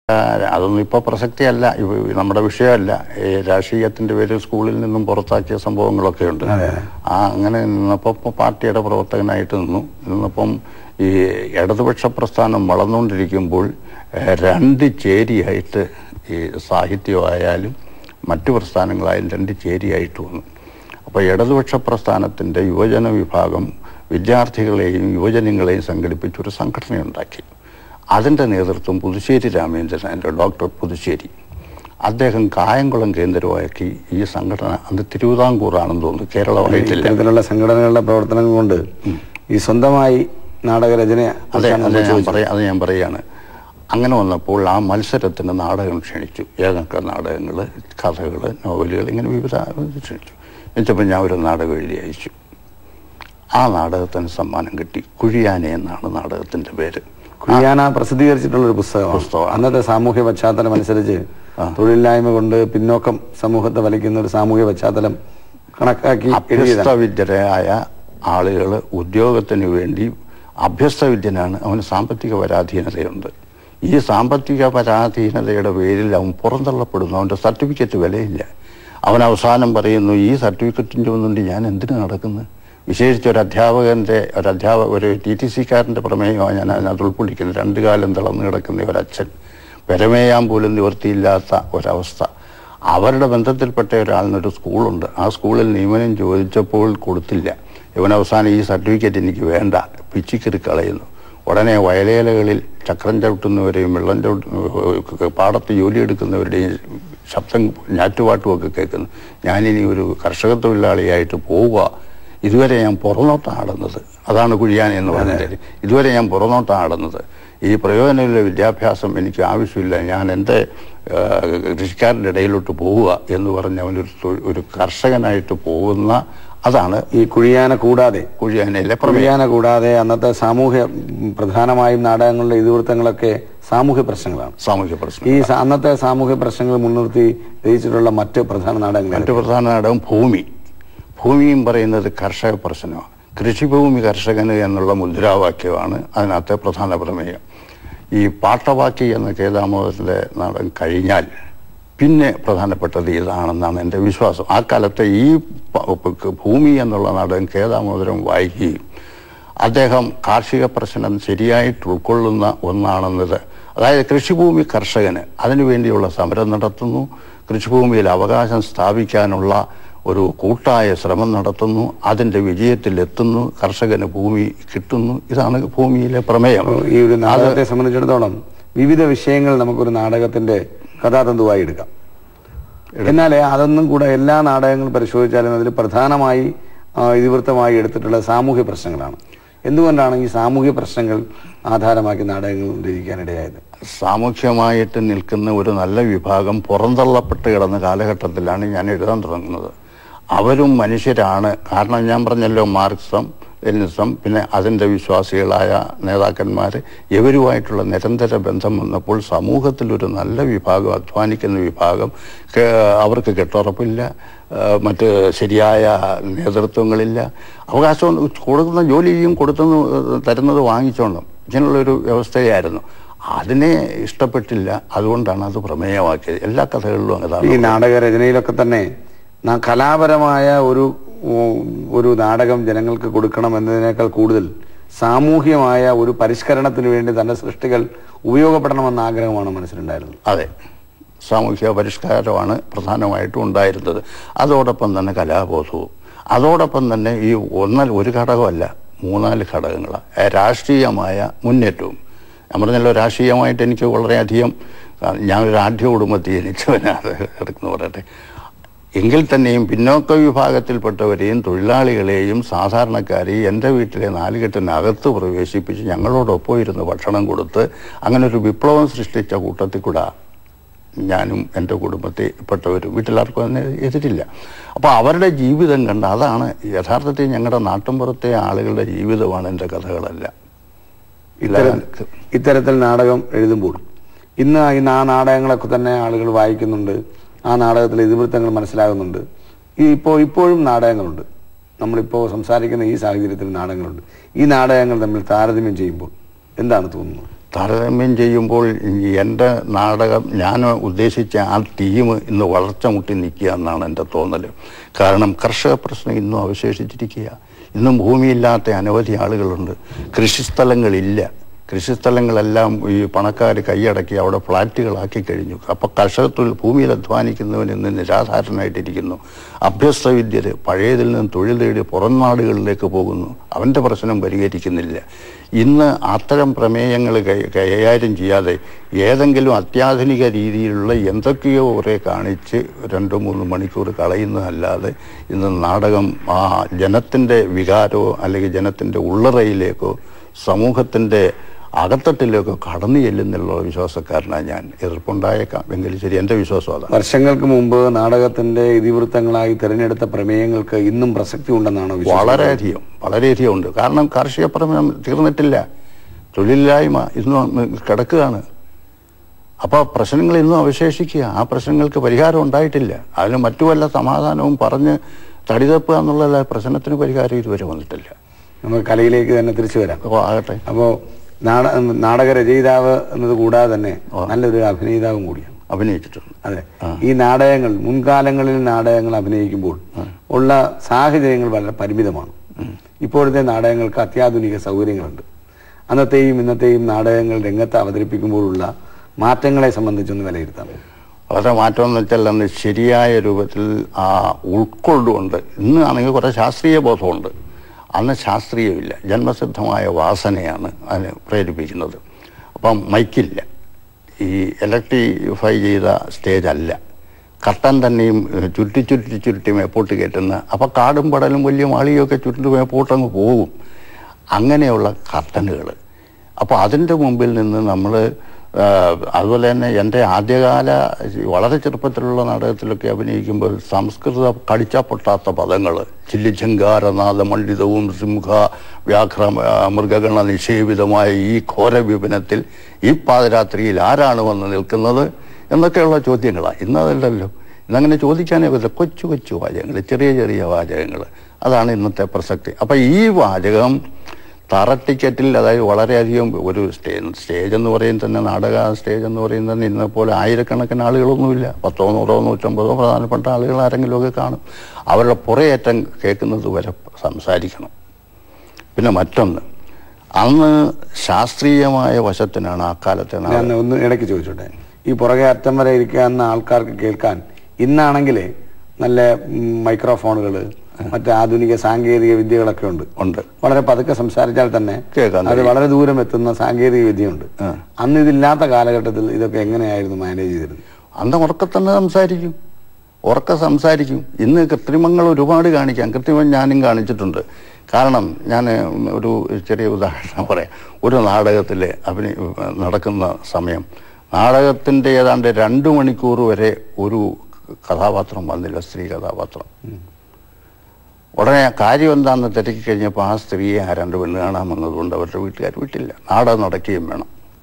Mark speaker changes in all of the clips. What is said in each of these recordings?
Speaker 1: ആ, അതൊന്നും ഇപ്പോൾ പ്രസക്തിയല്ല ഇവ- നമ്മുടെ വിഷയമല്ല ഈ രാഷ്ട്രീയത്തിന്റെ പേരിൽ സ്കൂളിൽ നിന്നും പുറത്താക്കിയ സംഭവങ്ങളൊക്കെ ഉണ്ട് ആ അങ്ങനെ നിന്നപ്പോൾ ഇപ്പൊ പാർട്ടിയുടെ പ്രവർത്തകനായിട്ട് നിന്നു നിന്നപ്പം ഈ ഇടതുപക്ഷ പ്രസ്ഥാനം വളർന്നുകൊണ്ടിരിക്കുമ്പോൾ ഏഹ്, രണ്ട് ചേരിയായിട്ട് ഈ സാഹിത്യമായാലും മറ്റു പ്രസ്ഥാനങ്ങളായാലും രണ്ട് ചേരിയായിട്ട് വന്നു അപ്പോൾ ഇടതുപക്ഷ പ്രസ്ഥാനത്തിൻ്റെ യുവജന വിഭാഗം വിദ്യാർത്ഥികളെയും യുവജനങ്ങളെയും സംഘടിപ്പിച്ചൊരു സംഘടനയുണ്ടാക്കി അതിൻ്റെ നേതൃത്വം പുതുശ്ശേരി രാമേന്ദ്രൻ എൻ്റെ ഡോക്ടർ പുതുശ്ശേരി അദ്ദേഹം കായംകുളം കേന്ദ്രമാക്കി ഈ സംഘടന അന്ന് തിരുവിതാംകൂറാണെന്ന് തോന്നുന്നു കേരളമായിട്ടില്ല
Speaker 2: ഇത്തരത്തിലുള്ള സംഘടനകളുടെ പ്രവർത്തനം കൊണ്ട് ഈ സ്വന്തമായി നാടകരചന
Speaker 1: അതെ അതെ ഞാൻ പറയാ അത് ഞാൻ പറയാണ് അങ്ങനെ വന്നപ്പോൾ ആ മത്സരത്തിന് നാടകം ക്ഷണിച്ചു ഏതൊക്കെ നാടകങ്ങൾ കഥകൾ നോവലുകൾ ഇങ്ങനെ വിവിധ ഇത് ക്ഷണിച്ചു എന്നിട്ടപ്പോൾ ഞാൻ ഒരു നാടകം എഴുതി അയച്ചു ആ നാടകത്തിന് സമ്മാനം കിട്ടി കുഴിയാനെ എന്നാണ് നാടകത്തിന്റെ പേര്
Speaker 2: കുഴിയാന പ്രസിദ്ധീകരിച്ചിട്ടുള്ള ഒരു പുസ്തകമാണ്
Speaker 1: പുസ്തകമാണ്.
Speaker 2: അന്നത്തെ സാമൂഹ്യ പശ്ചാത്തലം അനുസരിച്ച് തൊഴിലില്ലായ്മ കൊണ്ട് പിന്നോക്കം സമൂഹത്തെ വലിക്കുന്ന ഒരു സാമൂഹ്യ പശ്ചാത്തലം കണക്കാക്കി എഴുതിയതാണ്
Speaker 1: അഭ്യസ്തവിദ്യരായ ആളുകൾ ഉദ്യോഗത്തിന് വേണ്ടി അഭ്യസ്തവിദ്യനാണ് അവന് സാമ്പത്തിക പരാധീനതയുണ്ട് ഈ സാമ്പത്തിക പരാധീനതയുടെ പേരിൽ അവൻ പുറന്തള്ളപ്പെടുന്നു അവൻ്റെ സർട്ടിഫിക്കറ്റ് വിലയില്ല അവൻ അവസാനം പറയുന്നു ഈ സർട്ടിഫിക്കറ്റിൻ്റെ ഒന്നുണ്ട് ഞാൻ എന്തിനു നടക്കുന്നു വിശേഷിച്ച് ഒരു അധ്യാപകൻ്റെ ഒരു അധ്യാപക ഒരു ടി ടി സിക്കാരൻ്റെ പ്രമേയമാണ് ഞാൻ അതിനകത്ത് ഉൾക്കൊള്ളിക്കുന്നത് രണ്ടു കാലം തളർന്നു കിടക്കുന്ന ഒരച്ഛൻ പെരമേയാൻ പോലും നിവൃത്തിയില്ലാത്ത ഒരവസ്ഥ അവരുടെ ബന്ധത്തിൽപ്പെട്ട ഒരാളിനൊരു സ്കൂളുണ്ട് ആ സ്കൂളിൽ നിയമനം ചോദിച്ചപ്പോൾ കൊടുത്തില്ല ഇവൻ അവസാനം ഈ സർട്ടിഫിക്കറ്റ് എനിക്ക് വേണ്ട പിച്ചിക്കറി കളയുന്നു ഉടനെ വയലേലകളിൽ ചക്രം ചവിട്ടുന്നവരെയും വെള്ളം ചവിട്ട പാടത്ത് ജോലിയെടുക്കുന്നവരുടെയും ശബ്ദം ഞാറ്റുപാട്ടും ഒക്കെ കേൾക്കുന്നു ഞാനിനി ഒരു കർഷക തൊഴിലാളിയായിട്ട് പോവുക ഇതുവരെ ഞാൻ പുറന്നോട്ടാടുന്നത് അതാണ് കുഴിയാൻ എന്ന് പറഞ്ഞത് ഇതുവരെ ഞാൻ പുറന്നോട്ടാടുന്നത് ഈ പ്രയോജനമുള്ള വിദ്യാഭ്യാസം എനിക്ക് ആവശ്യമില്ല ഞാൻ എൻ്റെ ആ, കൃഷിക്കാരൻ്റെ ഇടയിലോട്ട് പോവുക എന്ന് പറഞ്ഞ അവനൊരു തൊഴി- ഒരു കർഷകനായിട്ട് പോകുന്ന അതാണ്
Speaker 2: ഈ കുഴിയാന കൂടാതെ
Speaker 1: കുഴിയാനയിലെ പ്രമേയം
Speaker 2: കുഴിയാന കൂടാതെ അന്നത്തെ സാമൂഹ്യ ഉം, പ്രധാനമായും നാടകങ്ങളുടെ ഇതിവൃത്തങ്ങളൊക്കെ സാമൂഹ്യ പ്രശ്നങ്ങളാണ്
Speaker 1: സാമൂഹ്യ പ്രശ്നം
Speaker 2: ഈ സ- അന്നത്തെ സാമൂഹ്യ പ്രശ്നങ്ങൾ മുൻനിർത്തി രചിച്ചിട്ടുള്ള മറ്റ് പ്രധാന നാടകങ്ങൾ
Speaker 1: മറ്റു പ്രധാന നാടകം ഭൂമി ഭൂമിയും പറയുന്നത് കർഷക പ്രശ്നമാണ് കൃഷിഭൂമി കർഷകന് എന്നുള്ള മുദ്രാവാക്യമാണ് അതിനകത്തെ പ്രധാന പ്രമേയം ഈ പാട്ടവാക്കി എന്ന കേദാമോദരൻ്റെ നാടകം കഴിഞ്ഞാൽ പിന്നെ പ്രധാനപ്പെട്ടത് ഇതാണെന്നാണ് എൻ്റെ വിശ്വാസം ആ കാലത്തെ ഈ പ- പ- ഭൂമി എന്നുള്ള നാടകം കേദാമോദരം വായിക്കുകയും അദ്ദേഹം കാർഷിക പ്രശ്നം ശരിയായിട്ട് ഉൾക്കൊള്ളുന്ന ഒന്നാണെന്നത് അതായത് കൃഷിഭൂമി കർഷകന് അതിനുവേണ്ടിയുള്ള സമരം നടത്തുന്നു കൃഷിഭൂമിയിൽ അവകാശം സ്ഥാപിക്കാനുള്ള ഒരു കൂട്ടായ ശ്രമം നടത്തുന്നു അതിൻ്റെ വിജയത്തിലെത്തുന്നു കർഷകന് ഭൂമി കിട്ടുന്നു ഇതാണ് ഭൂമിയിലെ പ്രമേയം
Speaker 2: ഈ ഒരു നാടകത്തെ സംബന്ധിച്ചിടത്തോളം വിവിധ വിഷയങ്ങൾ നമുക്കൊരു നാടകത്തിന്റെ കഥാതന്തുവായി എടുക്കാം എന്നാൽ അതൊന്നും കൂടെ എല്ലാ നാടകങ്ങളും പരിശോധിച്ചാലും അതിൽ പ്രധാനമായി ആ, ഇതിവൃത്തമായി എടുത്തിട്ടുള്ള സാമൂഹ്യ പ്രശ്നങ്ങളാണ് എന്തുകൊണ്ടാണ് ഈ സാമൂഹ്യ പ്രശ്നങ്ങൾ ആധാരമാക്കി നാടകങ്ങൾ രചിക്കാനിടയായത്
Speaker 1: സാമൂഹ്യമായിട്ട് നിൽക്കുന്ന ഒരു നല്ല വിഭാഗം പുറന്തള്ളപ്പെട്ട് കിടന്ന കാലഘട്ടത്തിലാണ് ഞാൻ എഴുതാൻ തുടങ്ങുന്നത് അവരും മനുഷ്യരാണ് കാരണം ഞാൻ പറഞ്ഞല്ലോ മാർക്സം ലെനിസം പിന്നെ അതിൻ്റെ വിശ്വാസികളായ നേതാക്കന്മാർ ഇവരുമായിട്ടുള്ള നിരന്തര ബന്ധം വന്നപ്പോൾ സമൂഹത്തിൽ ഒരു നല്ല വിഭാഗം അധ്വാനിക്കുന്ന വിഭാഗം കേ- അവർക്ക് കെട്ടുറപ്പില്ല ആ, മറ്റ് ശരിയായ നേതൃത്വങ്ങളില്ല അവകാശം കൊടുക്കുന്ന ജോലിയും കൊടുത്തുന്ന തരുന്നത് വാങ്ങിച്ചോണം ഇങ്ങനെയുള്ളൊരു വ്യവസ്ഥയായിരുന്നു അതിനെ ഇഷ്ടപ്പെട്ടില്ല അതുകൊണ്ടാണ് അത് പ്രമേയമാക്കിയത് എല്ലാ കഥകളിലും
Speaker 2: ഈ
Speaker 1: അതാണ്
Speaker 2: നാടക രചനയിലൊക്കെ തന്നെ ന- കലാപരമായ ഒരു ഉം, ഒരു നാടകം ജനങ്ങൾക്ക് കൊടുക്കണം എന്നതിനേക്കാൾ കൂടുതൽ സാമൂഹ്യമായ ഒരു പരിഷ്കരണത്തിന് വേണ്ടി തന്റെ സൃഷ്ടികൾ ഉപയോഗപ്പെടണമെന്ന ആഗ്രഹമാണ് മനസ്സിലുണ്ടായിരുന്നത്
Speaker 1: അതെ സാമൂഹിക പരിഷ്കാരമാണ് പ്രധാനമായിട്ടും ഉണ്ടായിരുന്നത് അതോടൊപ്പം തന്നെ കലാബോധവും അതോടൊപ്പം തന്നെ ഈ ഒന്നൽ ഒരു ഘടകമല്ല മൂന്നാല് ഘടകങ്ങളാണ് രാഷ്ട്രീയമായ മുന്നേറ്റവും ഞാൻ പറഞ്ഞല്ലോ രാഷ്ട്രീയമായിട്ട് എനിക്ക് വളരെയധികം ആ, ഞാനൊരു ആഢ്യ കുടുംബത്തിൽ ജനിച്ചവനാണ് എടുക്കുന്നു പറയട്ടെ എങ്കിൽ തന്നെയും പിന്നോക്ക വിഭാഗത്തിൽപ്പെട്ടവരെയും തൊഴിലാളികളെയും സാധാരണക്കാരെയും എൻ്റെ വീട്ടിലെ നാലുകെട്ടിനകത്ത് പ്രവേശിപ്പിച്ച് ഞങ്ങളോടൊപ്പം ഇരുന്ന് ഭക്ഷണം കൊടുത്ത് അങ്ങനെ ഒരു വിപ്ലവം സൃഷ്ടിച്ച കൂട്ടത്തിൽ കൂടെ ഞാനും എൻ്റെ കുടുംബത്തിൽപ്പെട്ടവരും വീട്ടിലാർക്കും അതിന് എതിരില്ല അപ്പോൾ അവരുടെ ജീവിതം കണ്ട് അതാണ് യഥാർത്ഥത്തിൽ ഞങ്ങളുടെ നാട്ടിൻപുറത്തെ ആളുകളുടെ ജീവിതമാണ് എൻ്റെ കഥകളല്ല
Speaker 2: ഇത്തരം ഇത്തരത്തിൽ നാടകം എഴുതുമ്പോൾ ഇന്ന് ഇന്ന് ആ നാടകങ്ങളൊക്കെ തന്നെ ആളുകൾ വായിക്കുന്നുണ്ട് ആ നാടകത്തിലെ ഇതിവൃത്തങ്ങൾ മനസ്സിലാകുന്നുണ്ട് ഈ ഇപ്പോൾ ഇപ്പോഴും നാടകങ്ങളുണ്ട് നമ്മളിപ്പോൾ സംസാരിക്കുന്ന ഈ സാഹചര്യത്തിൽ നാടകങ്ങളുണ്ട് ഈ നാടകങ്ങൾ തമ്മിൽ താരതമ്യം ചെയ്യുമ്പോൾ എന്താണ് തോന്നുന്നത്
Speaker 1: താരതമ്യം ചെയ്യുമ്പോൾ എൻ്റെ നാടകം ഞാൻ ഉദ്ദേശിച്ച ആ ടീം ഇന്ന് വളർച്ച മുട്ടി നിൽക്കുക എന്നാണ് എൻ്റെ തോന്നൽ കാരണം കർഷക പ്രശ്നം ഇന്നും അവശേഷിച്ചിരിക്കുക ഇന്നും ഭൂമിയില്ലാത്ത അനവധി ആളുകളുണ്ട് കൃഷിസ്ഥലങ്ങളില്ല കൃഷിസ്ഥലങ്ങളെല്ലാം ഈ പണക്കാർ കൈയടക്കി അവിടെ ഫ്ലാറ്റുകളാക്കി കഴിഞ്ഞു അപ്പോൾ കർഷകത്തൊഴിൽ ഭൂമിയിൽ അധ്വാനിക്കുന്നവൻ ഇന്ന് നിരാധാരനായിട്ടിരിക്കുന്നു അഭ്യസ്ത വിദ്യർ പഴയതിൽ നിന്ന് തൊഴിൽ തേടി പുറം നാടുകളിലേക്ക് പോകുന്നു അവൻ്റെ പ്രശ്നം പരിഹരിക്കുന്നില്ല ഇന്ന് അത്തരം പ്രമേയങ്ങൾ കൈ- കൈകാര്യം ചെയ്യാതെ ഏതെങ്കിലും അത്യാധുനിക രീതിയിലുള്ള എന്തൊക്കെയോ കുറേ കാണിച്ച് രണ്ടോ മൂന്ന് മണിക്കൂർ കളയുന്നതല്ലാതെ ഇന്ന് നാടകം ആ ജനത്തിൻ്റെ വികാരമോ അല്ലെങ്കിൽ ജനത്തിൻ്റെ ഉള്ളറയിലേക്കോ സമൂഹത്തിൻ്റെ അകത്തട്ടിലേക്കോ കടന്നു ചെല്ലുന്നുള്ള വിശ്വാസക്കാരനാണ് ഞാൻ എതിർപ്പുണ്ടായേക്കാം എങ്കിലും ശരി എൻ്റെ വിശ്വാസം അതാണ്
Speaker 2: വർഷങ്ങൾക്ക് മുമ്പ് നാടകത്തിന്റെ ഇതിവൃത്തങ്ങളായി തിരഞ്ഞെടുത്ത പ്രമേയങ്ങൾക്ക് ഇന്നും പ്രസക്തി ഉണ്ടെന്നാണോ വിശ്വാസം
Speaker 1: വളരെയധികം വളരെയധികം ഉണ്ട് കാരണം കാർഷിക പ്രമേയം തീർന്നിട്ടില്ല തൊഴിലില്ലായ്മ ഇന്നും കിടക്കുകയാണ് അപ്പോൾ പ്രശ്നങ്ങൾ ഇന്നും അവശേഷിക്കുക ആ പ്രശ്നങ്ങൾക്ക് പരിഹാരം ഉണ്ടായിട്ടില്ല അതിന് മറ്റു വല്ല സമാധാനവും പറഞ്ഞ് തടിതപ്പുക എന്നുള്ള പ്രശ്നത്തിന് പരിഹാരം ഇതുവരെ വന്നിട്ടില്ല
Speaker 2: നമുക്ക് കലയിലേക്ക് തന്നെ തിരിച്ചു വരാം
Speaker 1: അപ്പോൾ ആകട്ടെ
Speaker 2: അപ്പോ നാട നാടക രചയിതാവ് എന്നത് കൂടാതെ തന്നെ നല്ലൊരു അഭിനേതാവും കൂടിയാണ്
Speaker 1: അഭിനയിച്ചിട്ടുണ്ട്
Speaker 2: അതെ ഈ നാടകങ്ങൾ മുൻകാലങ്ങളിൽ നാടകങ്ങൾ അഭിനയിക്കുമ്പോൾ ഉള്ള സാഹചര്യങ്ങൾ വളരെ പരിമിതമാണ് ഇപ്പോഴത്തെ നാടകങ്ങൾക്ക് അത്യാധുനിക സൗകര്യങ്ങളുണ്ട് അന്നത്തെയും ഇന്നത്തെയും നാടകങ്ങൾ രംഗത്ത് അവതരിപ്പിക്കുമ്പോഴുള്ള മാറ്റങ്ങളെ സംബന്ധിച്ചൊന്ന് വിലയിരുത്താം
Speaker 1: വളരെ മാറ്റം എന്ന് വെച്ചാൽ അന്ന് ശരിയായ രൂപത്തിൽ ആ ഉൾക്കൊള്ളുകൊണ്ട് ഇന്ന് ആണെങ്കിൽ കുറേ ശാസ്ത്രീയ ബോധമുണ്ട് അന്ന് ശാസ്ത്രീയമില്ല ജന്മസിദ്ധമായ വാസനയാണ് അതിനെ പ്രേരിപ്പിക്കുന്നത് അപ്പം മൈക്കില്ല ഈ ഇലക്ട്രിഫൈ ചെയ്ത സ്റ്റേജ് അല്ല കട്ടൻ തന്നെയും ഏഹ്, ചുരുട്ടി ചുരുട്ടി ചുരുട്ടി മേപ്പോട്ട് കയറ്റുന്ന അപ്പം കാടും പടലും വലിയ മാളികയൊക്കെ ചുരുട്ടി മേപ്പോട്ടങ്ങ് പോകും അങ്ങനെയുള്ള കർട്ടനുകൾ അപ്പോൾ അതിൻ്റെ മുമ്പിൽ നിന്ന് നമ്മൾ അതുപോലെ തന്നെ എൻ്റെ ആദ്യകാല വളരെ ചെറുപ്പത്തിലുള്ള നാടകത്തിലൊക്കെ അഭിനയിക്കുമ്പോൾ സംസ്കൃത കടിച്ചാ പൊട്ടാത്ത പദങ്ങൾ ചില്ലിച്ചങ്കാരനാഥ മണ്ഡിതവും സിംഹ വ്യാഘ്ര ആ, മൃഗഗണ നിഷേപിതമായ ഈ ഘോര വിപനത്തിൽ ഈ പാതിരാത്രിയിൽ ആരാണ് വന്ന് നിൽക്കുന്നത് എന്നൊക്കെയുള്ള ചോദ്യങ്ങളാണ് ഇന്നതല്ലല്ലോ ഇന്നങ്ങനെ ചോദിക്കാനേ പറ്റില്ല കൊച്ചു കൊച്ചു വാചകങ്ങൾ ചെറിയ ചെറിയ വാചകങ്ങൾ അതാണ് ഇന്നത്തെ പ്രസക്തി അപ്പം ഈ വാചകം തറ ടിക്കറ്റിൽ അതായത് വളരെയധികം ഒരു സ്റ്റേജ് സ്റ്റേജ് എന്ന് പറയുന്നത് തന്നെ നാടക സ്റ്റേജ് എന്ന് പറയുന്നത് തന്നെ ഇന്നെ പോലെ ആയിരക്കണക്കിന് ആളുകളൊന്നുമില്ല പത്തോ നൂറോ നൂറ്റമ്പതോ പ്രധാനപ്പെട്ട ആളുകൾ ആരെങ്കിലുമൊക്കെ കാണും അവരുടെ പുറയേറ്റം കേൾക്കുന്നത് വരെ സംസാരിക്കണം പിന്നെ മറ്റൊന്ന് അന്ന് ശാസ്ത്രീയമായ വശത്തിനാണ് ആ കാലത്തെ നാടകം
Speaker 2: ഞാൻ ഒന്ന് ഇടയ്ക്ക് ചോദിച്ചോട്ടെ ഈ പുറകെ അറ്റം വരെ ഇരിക്കാവുന്ന ആൾക്കാർക്ക് കേൾക്കാൻ ഇന്നാണെങ്കിൽ നല്ല മൈക്രോഫോണുകൾ മറ്റ് ആധുനിക സാങ്കേതിക വിദ്യകളൊക്കെ ഉണ്ട്
Speaker 1: ഉണ്ട്
Speaker 2: വളരെ പതുക്കെ സംസാരിച്ചാൽ തന്നെ
Speaker 1: കേൾക്കാൻ
Speaker 2: അത് വളരെ ദൂരം എത്തുന്ന സാങ്കേതിക വിദ്യയുണ്ട് അന്ന് ഇതില്ലാത്ത കാലഘട്ടത്തിൽ ഇതൊക്കെ എങ്ങനെയായിരുന്നു മാനേജ് ചെയ്തിരുന്നത്
Speaker 1: അന്ന് ഉറക്കെ തന്നെ സംസാരിക്കും ഉറക്കെ സംസാരിക്കും ഇന്ന് കൃത്രിമങ്ങൾ ഒരുപാട് കാണിക്കാം കൃത്രിമം ഞാനും കാണിച്ചിട്ടുണ്ട് കാരണം ഞാൻ ഒരു ചെറിയ ഉദാഹരണം പറയാം ഒരു നാടകത്തിൽ അഭിനയ നടക്കുന്ന സമയം നാടകത്തിൻ്റെ ഏതാണ്ട് രണ്ട് മണിക്കൂർ വരെ ഒരു കഥാപാത്രം വന്നില്ല സ്ത്രീ കഥാപാത്രം ഉടനെ കാര്യം എന്താണെന്ന് തിരക്കി കഴിഞ്ഞപ്പോൾ ആ സ്ത്രീയെ ആ രണ്ട് പെണ്ണ് കാണാൻ വന്നതുകൊണ്ട് അവരുടെ വീട്ടുകാർ വിട്ടില്ല നാടകം നടക്കുകയും വേണം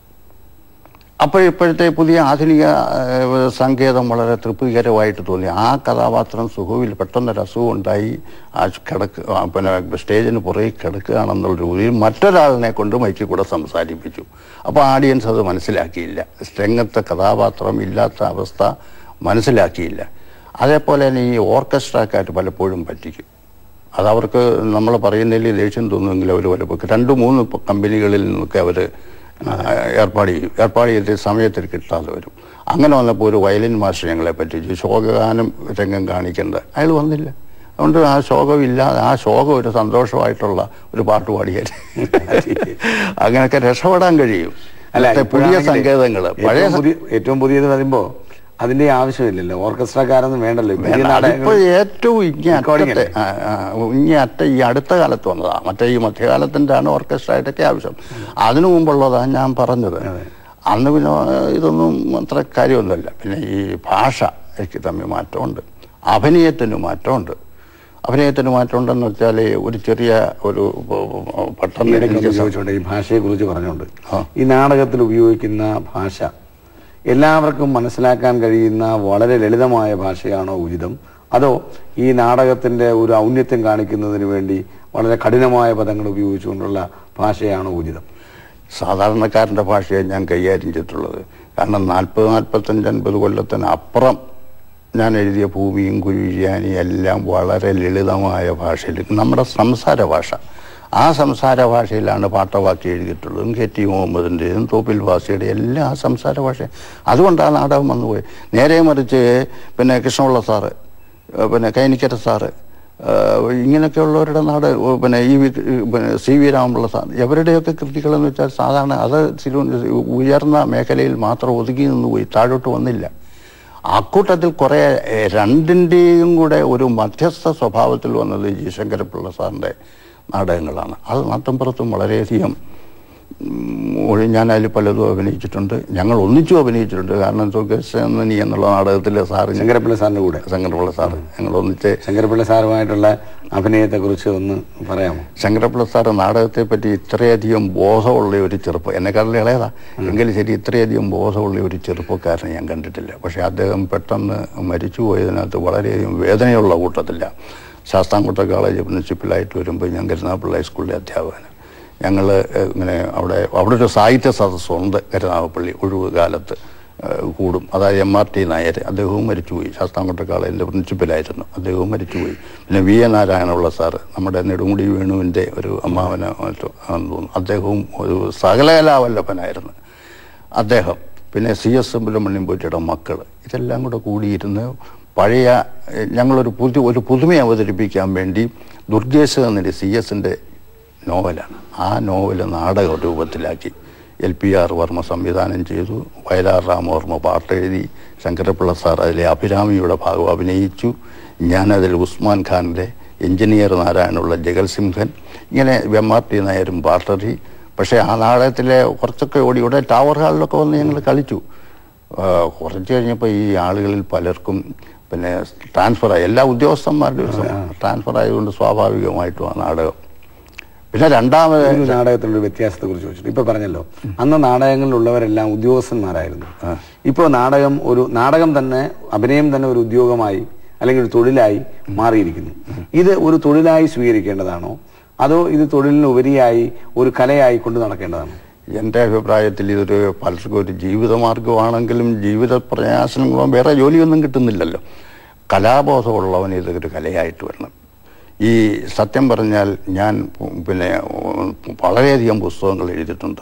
Speaker 1: അപ്പോൾ ഇപ്പോഴത്തെ പുതിയ ആധുനിക ഏഹ്, സങ്കേതം വളരെ തൃപ്തികരമായിട്ട് തോന്നി ആ കഥാപാത്രം സുഖവിൽ പെട്ടെന്നൊരു അസുഖം ഉണ്ടായി ആ കിടക്ക് ആ, പിന്നെ സ്റ്റേജിന് പുറകെ കിടക്കുകയാണെന്നുള്ള രീതിയിൽ മറ്റൊരാളിനെ കൊണ്ട് മൈക്കിൽ കൂടെ സംസാരിപ്പിച്ചു അപ്പോൾ ആഡിയൻസ് അത് മനസ്സിലാക്കിയില്ല രംഗത്തെ കഥാപാത്രം ഇല്ലാത്ത അവസ്ഥ മനസ്സിലാക്കിയില്ല അതേപോലെ തന്നെ ഈ ഓർക്കസ്ട്രക്കാർ പലപ്പോഴും പറ്റിക്കും അതവർക്ക് നമ്മൾ പറയുന്നതിൽ ദേഷ്യം തോന്നുമെങ്കിൽ അവർ പലപ്പോൾ രണ്ട് മൂന്ന് പ- കമ്പനികളിൽ നിന്നൊക്കെ അവർ ഏർപ്പാട് ചെയ്യും ഏർപ്പാട് ചെയ്ത് സമയത്തിൽ കിട്ടാതെ വരും അങ്ങനെ വന്നപ്പോൾ ഒരു വയലിൻ മാസ്റ്റർ ഞങ്ങളെ പറ്റിച്ചു ശോകഗാനം രംഗം കാണിക്കേണ്ട അയാൾ വന്നില്ല അതുകൊണ്ട് ആ ശോകം ഇല്ലാതെ ആ ശോകം ഒരു സന്തോഷമായിട്ടുള്ള ഒരു പാട്ട് പാടിയാൽ അങ്ങനെയൊക്കെ രക്ഷപ്പെടാൻ കഴിയും ഇന്നത്തെ പുതിയ
Speaker 2: ഇപ്പോഴാണെങ്കിലേ
Speaker 1: സങ്കേതങ്ങൾ പഴയ
Speaker 2: ഏറ്റവും പുതിയ ഏറ്റവും പുതിയത് വരുമ്പോ അതിന്റെ ആവശ്യമില്ലല്ലോ ഓർക്കസ്ട്രക്കാരൊന്നും വേണ്ടല്ലോ പുതിയ
Speaker 1: വേണ്ട, അതിപ്പോ
Speaker 2: നാടകങ്ങൾ
Speaker 1: ഏറ്റവും ഇങ്ങ
Speaker 2: Recording
Speaker 1: അറ്റത്തെ ആ, ആ, ഇങ്ങ അറ്റ ഈ അടുത്ത കാലത്ത് വന്നതാ മറ്റേ ഈ മധ്യകാലത്തിന്റെ ആണ് ഓർക്കസ്ട്ര ആയിട്ടൊക്കെ ആവശ്യം അതിനു മുമ്പുള്ളതാ ഞാൻ പറഞ്ഞത് അന്ന് പിന്നെ ഇതൊന്നും അത്ര കാര്യമൊന്നുമല്ല പിന്നെ ഈ ഭാഷ എനിക്ക് തമ്മിൽ മാറ്റമുണ്ട് അഭിനയത്തിന് മാറ്റമുണ്ട് അഭിനയത്തിന് മാറ്റമുണ്ടെന്ന് വെച്ചാൽ ഒരു ചെറിയ ഒരു പെട്ടെന്ന്
Speaker 2: ഇടയ്ക്കൊന്ന്
Speaker 1: എനിക്ക്
Speaker 2: ചോദിച്ചോട്ടെ ഈ ഭാഷയെ കുറിച്ച് പറഞ്ഞുകൊണ്ട്
Speaker 1: ആ.
Speaker 2: ഈ നാടകത്തിൽ ഉപയോഗിക്കുന്ന ഭാഷ എല്ലാവർക്കും മനസ്സിലാക്കാൻ കഴിയുന്ന വളരെ ലളിതമായ ഭാഷയാണോ ഉചിതം അതോ ഈ നാടകത്തിന്റെ ഒരു ഔന്നത്യം കാണിക്കുന്നതിന് വേണ്ടി വളരെ കഠിനമായ പദങ്ങൾ ഉപയോഗിച്ചുകൊണ്ടുള്ള ഭാഷയാണോ ഉചിതം
Speaker 1: സാധാരണക്കാരൻ്റെ ഭാഷയെ ഞാൻ കൈകാര്യം ചെയ്തിട്ടുള്ളത് കാരണം നാൽപ്പത് നാൽപ്പത്തഞ്ച് അൻപത് കൊല്ലത്തിന് അപ്പുറം ഞാൻ എഴുതിയ ഭൂമിയും കുഴിയാനി എല്ലാം വളരെ ലളിതമായ ഭാഷയിൽ നമ്മുടെ സംസാര ഭാഷ ആ സംസാര ഭാഷയിലാണ് പാട്ടവാക്കി എഴുതിയിട്ടുള്ളതും കെ ടി മുഹമ്മദിൻ്റെയും തോപ്പിൽ ഭാഷയുടെ എല്ലാം ആ സംസാര ഭാഷ അതുകൊണ്ടാണ് നാടകം വന്നുപോയി നേരെ മറിച്ച് പിന്നെ കൃഷ്ണപിള്ള സാറ് ഏഹ് പിന്നെ കൈനിക്കര സാറ് ഏഹ് ഇങ്ങനെയൊക്കെയുള്ളവരുടെ നാട് ഓ പിന്നെ ഈ വി- പിന്നെ സി വി രാമപിള്ള സാർ ഇവരുടെയൊക്കെ കൃതികളെന്ന് വെച്ചാൽ സാധാരണ അത് തിരുവനന്തപുരം ഉയർന്ന മേഖലയിൽ മാത്രം ഒതുങ്ങി നിന്ന് പോയി താഴോട്ട് വന്നില്ല അക്കൂട്ടത്തിൽ കുറേ എഹ്, രണ്ടിൻ്റെയും കൂടെ ഒരു മധ്യസ്ഥ സ്വഭാവത്തിൽ വന്നത് ജി ശങ്കരപിള്ള സാറിൻ്റെ നാടകങ്ങളാണ് അത് നാട്ടിൻപുറത്തും വളരെയധികം ഉം, ഞാൻ അതിൽ പലതും അഭിനയിച്ചിട്ടുണ്ട് ഞങ്ങൾ ഒന്നിച്ചും അഭിനയിച്ചിട്ടുണ്ട് കാരണം സുഖേശനി എന്നുള്ള നാടകത്തിൽ സാറ്
Speaker 2: ശങ്കരപ്പിള്ള സാറിന്റെ കൂടെ
Speaker 1: ശങ്കരപിള്ള സാറ് ഞങ്ങൾ ഒന്നിച്ച്
Speaker 2: ശങ്കരപ്പിള്ള സാറുമായിട്ടുള്ള അഭിനയത്തെ കുറിച്ച് ഒന്ന് പറയാമോ
Speaker 1: ശങ്കരപിള്ള സാറ് നാടകത്തെ പറ്റി ഇത്രയധികം ബോധമുള്ള ഒരു ചെറുപ്പം എന്നെക്കാളും ഇളയതാ എങ്കിലും ശരി ഇത്രയധികം ബോധമുള്ള ഒരു ചെറുപ്പക്കാരനെ ഞാൻ കണ്ടിട്ടില്ല പക്ഷെ അദ്ദേഹം പെട്ടെന്ന് മരിച്ചു പോയതിനകത്ത് വളരെയധികം വേദനയുള്ള കൂട്ടത്തില്ല ശാസ്താംകോട്ട കോളേജ് പ്രിൻസിപ്പലായിട്ട് വരുമ്പോൾ ഞാൻ കരുനാഗപ്പള്ളി ഹൈസ്കൂളിലെ അധ്യാപകന് ഞങ്ങൾ ഇങ്ങനെ അവിടെ അവിടെ ഒരു സാഹിത്യ സദസ്സുണ്ട് കരുനാഗപ്പള്ളി ഒഴിവ് കാലത്ത് ഏഹ് കൂടും അതായത് എം ആർ ടി നായർ അദ്ദേഹവും മരിച്ചുപോയി ശാസ്താംകോട്ട കോളേജിൻ്റെ പ്രിൻസിപ്പലായിരുന്നു അദ്ദേഹവും മരിച്ചുപോയി പിന്നെ വി എ നാരായണപിള്ള സാറ് നമ്മുടെ നെടുമുടി വേണുവിൻ്റെ ഒരു അമ്മാവന മറ്റോ ആണെന്ന് തോന്നുന്നു അദ്ദേഹവും ഒരു സകലകലാവല്ലഭനായിരുന്നു അദ്ദേഹം പിന്നെ സി എസ് സുബ്രഹ്മണ്യം പോറ്റിയുടെ മക്കൾ ഇതെല്ലാം കൂടെ കൂടിയിരുന്ന് പഴയ എഹ്, ഞങ്ങളൊരു പുതു ഒരു പുതുമ അവതരിപ്പിക്കാൻ വേണ്ടി ദുർഗേശ് എന്നൊരു സി എസിൻ്റെ നോവലാണ് ആ നോവൽ നാടക രൂപത്തിലാക്കി എൽ പി ആർ വർമ്മ സംവിധാനം ചെയ്തു വയലാർ രാമവർമ്മ പാട്ടെഴുതി ശങ്കരപ്പിള്ള സാർ അതിലെ അഭിരാമിയുടെ ഭാഗം അഭിനയിച്ചു ഞാനതിൽ ഉസ്മാൻ ഖാൻ്റെ എഞ്ചിനീയർ നാരായണുള്ള ജഗൽ സിംഹൻ ഇങ്ങനെ എം ആർ ടി നായരും പാട്ടറി പക്ഷേ ആ നാടകത്തിലെ കുറച്ചൊക്കെ ഓടി ഇവിടെ ടവർ ഹാളിലൊക്കെ വന്ന് ഞങ്ങൾ കളിച്ചു ആ, കുറച്ച് കഴിഞ്ഞപ്പോൾ ഈ ആളുകളിൽ പലർക്കും പിന്നെ ട്രാൻസ്ഫർ ആയി എല്ലാ ഉദ്യോഗസ്ഥന്മാരുടെയും ട്രാൻസ്ഫർ ആയതുകൊണ്ട് സ്വാഭാവികമായിട്ടും ആ നാടകം പിന്നെ രണ്ടാമത്
Speaker 2: ഒരു നാടകത്തിലുള്ള വ്യത്യാസത്തെ കുറിച്ച് ചോദിച്ചിട്ട് ഇപ്പൊ പറഞ്ഞല്ലോ അന്ന് നാടകങ്ങളിലുള്ളവരെല്ലാം ഉദ്യോഗസ്ഥന്മാരായിരുന്നു ഇപ്പോൾ നാടകം ഒരു നാടകം തന്നെ അഭിനയം തന്നെ ഒരു ഉദ്യോഗമായി അല്ലെങ്കിൽ ഒരു തൊഴിലായി മാറിയിരിക്കുന്നു ഇത് ഒരു തൊഴിലായി സ്വീകരിക്കേണ്ടതാണോ അതോ ഇത് തൊഴിലിന് ഉപരിയായി ഒരു കലയായി കൊണ്ട് നടക്കേണ്ടതാണോ
Speaker 1: എൻ്റെ അഭിപ്രായത്തിൽ ഇതൊരു പലർക്കും ഒരു ജീവിതമാർഗമാണെങ്കിലും ജീവിത പ്രയാസങ്ങളും വേറെ ജോലിയൊന്നും കിട്ടുന്നില്ലല്ലോ കലാബോധമുള്ളവന് ഇതൊരു കലയായിട്ട് വരണം ഈ സത്യം പറഞ്ഞാൽ ഞാൻ പിന്നെ ഉം, വളരെയധികം പുസ്തകങ്ങൾ എഴുതിയിട്ടുണ്ട്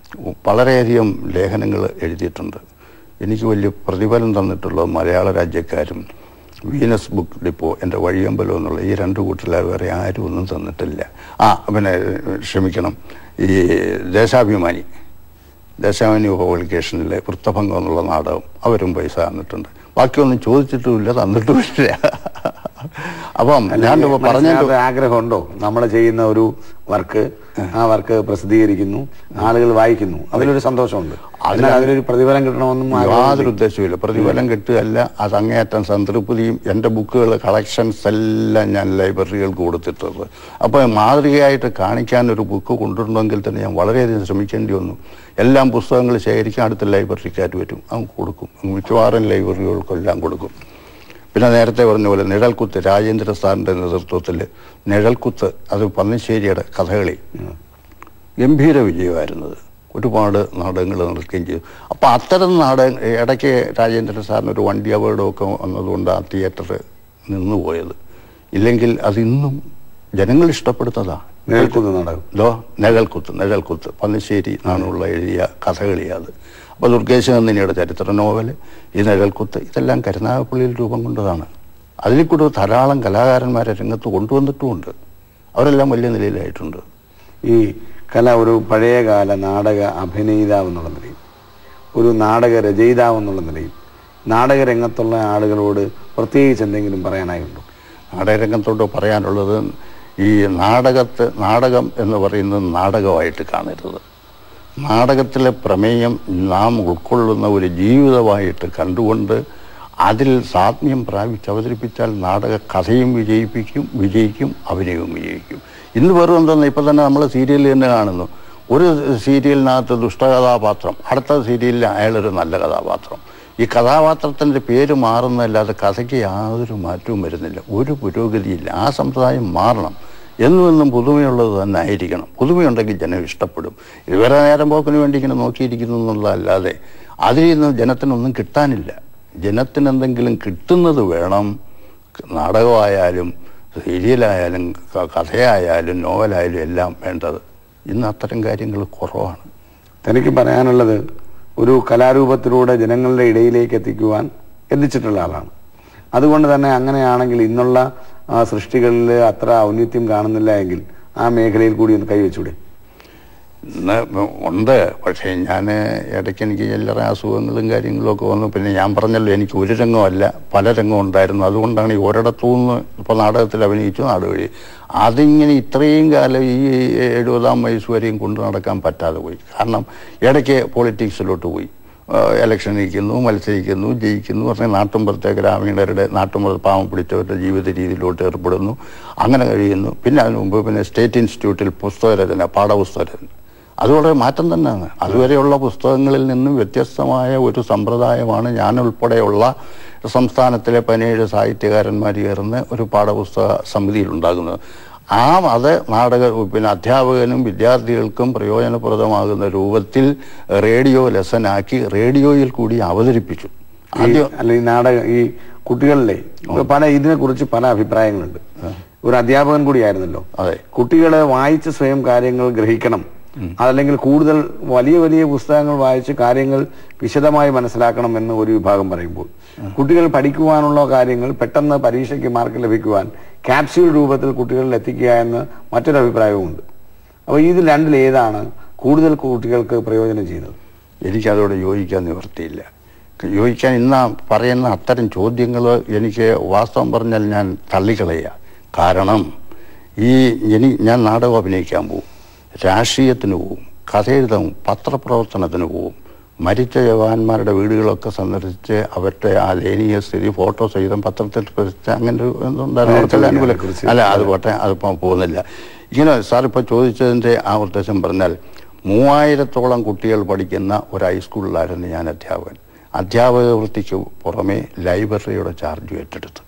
Speaker 1: വളരെയധികം ലേഖനങ്ങൾ എഴുതിയിട്ടുണ്ട് എനിക്ക് വലിയ പ്രതിഫലം തന്നിട്ടുള്ള മലയാള രാജ്യക്കാരും വീനസ് ബുക്ക് ഡിപ്പോ എൻ്റെ വഴിയമ്പലം എന്നുള്ള ഈ രണ്ട് കൂട്ടിലെ വേറെ ആരും ഒന്നും തന്നിട്ടില്ല ആ പിന്നെ ക്ഷമിക്കണം ഈ ദേശാഭിമാനി ദേശാഭിമാനി പബ്ലിക്കേഷനിലെ വൃത്തഭംഗം എന്നുള്ള നാടകം അവരും പൈസ തന്നിട്ടുണ്ട് ബാക്കിയൊന്നും ചോദിച്ചിട്ടുമില്ല തന്നിട്ടുമില്ല അപ്പം ഞാൻ പറഞ്ഞ
Speaker 2: മനസ്സിനകത്ത് ആഗ്രഹമുണ്ടോ നമ്മൾ ചെയ്യുന്ന ഒരു വർക്ക് ആ വർക്ക് പ്രസിദ്ധീകരിക്കുന്നു ആളുകൾ വായിക്കുന്നു അതിലൊരു സന്തോഷമുണ്ട് അതിനാൽ അതിലൊരു പ്രതിഫലം കിട്ടണമെന്നും ആഗ്രഹം
Speaker 1: യാതൊരു ഉദ്ദേശവുമില്ല പ്രതിഫലം കിട്ടുകയല്ല അത് അങ്ങേയറ്റം സംതൃപ്തിയും എൻ്റെ ബുക്കുകൾ കളക്ഷൻസ് എല്ലാം ഞാൻ ലൈബ്രറികൾക്ക് കൊടുത്തിട്ടുള്ളത് അപ്പോൾ മാതൃകയായിട്ട് കാണിക്കാൻ ഒരു ബുക്ക് കൊണ്ടുവരണമെങ്കിൽ തന്നെ ഞാൻ വളരെയധികം ശ്രമിക്കേണ്ടി വന്നു എല്ലാം പുസ്തകങ്ങൾ ശേഖരിക്കാൻ അടുത്ത ലൈബ്രറിക്കാർ വരും അവൻ കൊടുക്കും മിക്കവാറും ലൈബ്രറികൾക്കെല്ലാം കൊടുക്കും പിന്നെ നേരത്തെ പറഞ്ഞ പോലെ നിഴൽക്കുത്ത് രാജേന്ദ്ര സാറിൻ്റെ നേതൃത്വത്തിൽ നിഴൽക്കുത്ത് അത് പന്നിശ്ശേരിയുടെ കഥകളി ഗംഭീര വിജയമായിരുന്നത് ഒരുപാട് നാടകങ്ങൾ നടക്കുകയും ചെയ്തു അപ്പോൾ അത്തരം നാടക ഇടയ്ക്ക് രാജേന്ദ്രൻ സാറിന് ഒരു വണ്ടി അപകടമൊക്കെ വന്നതുകൊണ്ട് ആ തിയേറ്റർ നിന്നുപോയത് ഇല്ലെങ്കിൽ അതിന്നും ജനങ്ങൾ ഇഷ്ടപ്പെടുന്നതാണ്
Speaker 2: നിഴൽക്കുന്ന നാടകം
Speaker 1: ഇതോ നിഴൽക്കുത്ത് നിഴൽക്കുത്ത് പന്നിശ്ശേരി നാണുള്ള എഴുതിയ കഥകളി അത് അപ്പോൾ ദുർഗേശ് നന്ദിനിയുടെ ചരിത്ര നോവൽ ഈ നിഴൽക്കുത്ത് ഇതെല്ലാം കരുനാഗപ്പള്ളിയിൽ രൂപം കൊണ്ടതാണ് അതിൽ കൂടെ ധാരാളം കലാകാരന്മാരെ രംഗത്ത് കൊണ്ടുവന്നിട്ടുമുണ്ട് അവരെല്ലാം വലിയ നിലയിലായിട്ടുണ്ട്
Speaker 2: ഈ കല ഒരു പഴയകാല നാടക അഭിനേതാവ് എന്നുള്ള നിലയിൽ ഒരു നാടക രചയിതാവ് എന്നുള്ള നിലയിൽ നാടക രംഗത്തുള്ള ആളുകളോട് പ്രത്യേകിച്ച് എന്തെങ്കിലും പറയാനായുണ്ടോ
Speaker 1: നാടകരംഗത്തോട് പറയാനുള്ളത് ഈ നാടകത്ത് നാടകം എന്ന് പറയുന്നത് നാടകമായിട്ട് കാണരുത് നാടകത്തിലെ പ്രമേയം നാം ഉൾക്കൊള്ളുന്ന ഒരു ജീവിതമായിട്ട് കണ്ടുകൊണ്ട് അതിൽ സാത്മ്യം പ്രാപിച്ച് അവതരിപ്പിച്ചാൽ നാടക കഥയും വിജയിപ്പിക്കും വിജയിക്കും അഭിനയവും വിജയിക്കും ഇന്ന് വെറും എന്തെന്ന് ഇപ്പം തന്നെ നമ്മൾ സീരിയലിൽ തന്നെ കാണുന്നു ഒരു സീരിയലിനകത്ത് ദുഷ്ടകഥാപാത്രം അടുത്ത സീരിയലിൽ അയാളൊരു നല്ല കഥാപാത്രം ഈ കഥാപാത്രത്തിൻ്റെ പേര് മാറുന്നതല്ലാതെ കഥയ്ക്ക് യാതൊരു മാറ്റവും വരുന്നില്ല ഒരു പുരോഗതിയില്ല ആ സമ്പ്രദായം മാറണം എന്നും എന്നും പുതുമയുള്ളത് തന്നെ ആയിരിക്കണം പുതുമയുണ്ടെങ്കിൽ ജനം ഇഷ്ടപ്പെടും ഇതുവരെ നേരം പോക്കിന് വേണ്ടി ഇങ്ങനെ നോക്കിയിരിക്കുന്നു എന്നുള്ളതല്ലാതെ അതിൽ നിന്ന് ജനത്തിനൊന്നും കിട്ടാനില്ല ജനത്തിന് എന്തെങ്കിലും കിട്ടുന്നത് വേണം നാടകമായാലും സീരിയലായാലും ക- കഥയായാലും നോവലായാലും എല്ലാം വേണ്ടത് ഇന്ന് അത്തരം കാര്യങ്ങൾ കുറവാണ്
Speaker 2: തനിക്ക് പറയാനുള്ളത് ഒരു കലാരൂപത്തിലൂടെ ജനങ്ങളുടെ ഇടയിലേക്ക് എത്തിക്കുവാൻ എത്തിച്ചിട്ടുള്ള ആളാണ് അതുകൊണ്ട് തന്നെ അങ്ങനെയാണെങ്കിൽ ഇന്നുള്ള ആ, സൃഷ്ടികളിൽ അത്ര ഔന്നിത്യം കാണുന്നില്ല എങ്കിൽ ആ മേഖലയിൽ കൂടി ഒന്ന് കൈവച്ചൂടെ
Speaker 1: ഇന്ന് ഉണ്ട് പക്ഷേ ഞാൻ ഇടയ്ക്ക് എനിക്ക് ചില്ലറ അസുഖങ്ങളും കാര്യങ്ങളും ഒക്കെ വന്നു പിന്നെ ഞാൻ പറഞ്ഞല്ലോ എനിക്ക് ഒരു രംഗമല്ല പല രംഗം ഉണ്ടായിരുന്നു അതുകൊണ്ടാണ് ഈ ഒരിടത്തു നിന്ന് ഇപ്പോൾ നാടകത്തിൽ അഭിനയിച്ചു നാടുവഴി അതിങ്ങനെ ഇത്രയും കാലം ഈ എഴുപതാം വയസ്സ് വരെയും കൊണ്ടു നടക്കാൻ പറ്റാതെ പോയി കാരണം ഇടയ്ക്ക് പൊളിറ്റിക്സിലോട്ട് പോയി ഇലക്ഷൻ നിൽക്കുന്നു മത്സരിക്കുന്നു ജയിക്കുന്നു പറഞ്ഞാൽ നാട്ടുമ്പുറത്തെ ഗ്രാമീണരുടെ നാട്ടുമ്പുറ പാവം പിടിച്ചവരുടെ ജീവിത രീതിയിലോട്ട് ഏർപ്പെടുന്നു അങ്ങനെ കഴിയുന്നു പിന്നെ അതിന് മുമ്പ് പിന്നെ സ്റ്റേറ്റ് ഇൻസ്റ്റിറ്റ്യൂട്ടിൽ പുസ്തകരചന പാഠപുസ്തകരചന അത് വളരെ മാറ്റം തന്നെയാണ് അതുവരെയുള്ള പുസ്തകങ്ങളിൽ നിന്നും വ്യത്യസ്തമായ ഒരു സമ്പ്രദായമാണ് ഞാൻ ഉൾപ്പെടെയുള്ള സംസ്ഥാനത്തിലെ പതിനേഴ് സാഹിത്യകാരന്മാർ ചേർന്ന് ഒരു പാഠപുസ്തക സമിതിയിൽ ഉണ്ടാകുന്നത് ആ അത് നാടക പിന്നെ അധ്യാപകനും വിദ്യാർത്ഥികൾക്കും പ്രയോജനപ്രദമാകുന്ന രൂപത്തിൽ റേഡിയോ ലെസനാക്കി റേഡിയോയിൽ കൂടി അവതരിപ്പിച്ചു
Speaker 2: ഈ അല്ല ഈ നാടക ഈ കുട്ടികളിലെ ഇപ്പൊ പല ഇതിനെ കുറിച്ച് പല അഭിപ്രായങ്ങളുണ്ട് ഒരു അധ്യാപകൻ കൂടിയായിരുന്നല്ലോ
Speaker 1: അതെ
Speaker 2: കുട്ടികളെ വായിച്ച് സ്വയം കാര്യങ്ങൾ ഗ്രഹിക്കണം അതല്ലെങ്കിൽ കൂടുതൽ വലിയ വലിയ പുസ്തകങ്ങൾ വായിച്ച് കാര്യങ്ങൾ വിശദമായി മനസ്സിലാക്കണം എന്ന് ഒരു വിഭാഗം പറയുമ്പോൾ കുട്ടികൾ പഠിക്കുവാനുള്ള കാര്യങ്ങൾ പെട്ടെന്ന് പരീക്ഷയ്ക്ക് മാർക്ക് ലഭിക്കുവാൻ ക്യാപ്സ്യൂൾ രൂപത്തിൽ കുട്ടികളിൽ എത്തിക്കുക എന്ന് മറ്റൊരു അഭിപ്രായവുമുണ്ട് അപ്പോൾ ഇതിൽ രണ്ടിൽ ഏതാണ് കൂടുതൽ കുട്ടികൾക്ക് പ്രയോജനം ചെയ്യുന്നത്
Speaker 1: എനിക്കതോട് യോജിക്കാൻ നിവൃത്തിയില്ല യോജിക്കാൻ ഇന്ന് പറയുന്ന അത്തരം ചോദ്യങ്ങൾ എനിക്ക് വാസ്തവം പറഞ്ഞാൽ ഞാൻ തള്ളിക്കളയുക കാരണം ഈ ഇനി ഞാൻ നാടകം അഭിനയിക്കാൻ പോവും രാഷ്ട്രീയത്തിന് പോവും കഥയെഴുതാൻ പത്രപ്രവർത്തനത്തിന് പോവും മരിച്ച ജവാന്മാരുടെ വീടുകളൊക്കെ സന്ദർശിച്ച് അവരുടെ ആ ദയനീയ സ്ഥിതി ഫോട്ടോ സഹിതം പത്രത്തിൽ പ്രസിദ്ധ അങ്ങനെ ഒരു എന്തുണ്ടായിരുന്നു അവർക്കെല്ലാം അനുകൂലം അല്ല അത് പോട്ടെ അതിപ്പോൾ പോകുന്നില്ല ഇങ്ങനെ സാർ ഇപ്പോൾ ചോദിച്ചതിൻ്റെ ആ ഉദ്ദേശം പറഞ്ഞാൽ മൂവായിരത്തോളം കുട്ടികൾ പഠിക്കുന്ന ഒരു ഹൈസ്കൂളിലായിരുന്നു ഞാൻ അധ്യാപകൻ അധ്യാപക വൃത്തിക്ക് പുറമെ ലൈബ്രറിയുടെ ചാർജ് ഏറ്റെടുത്തു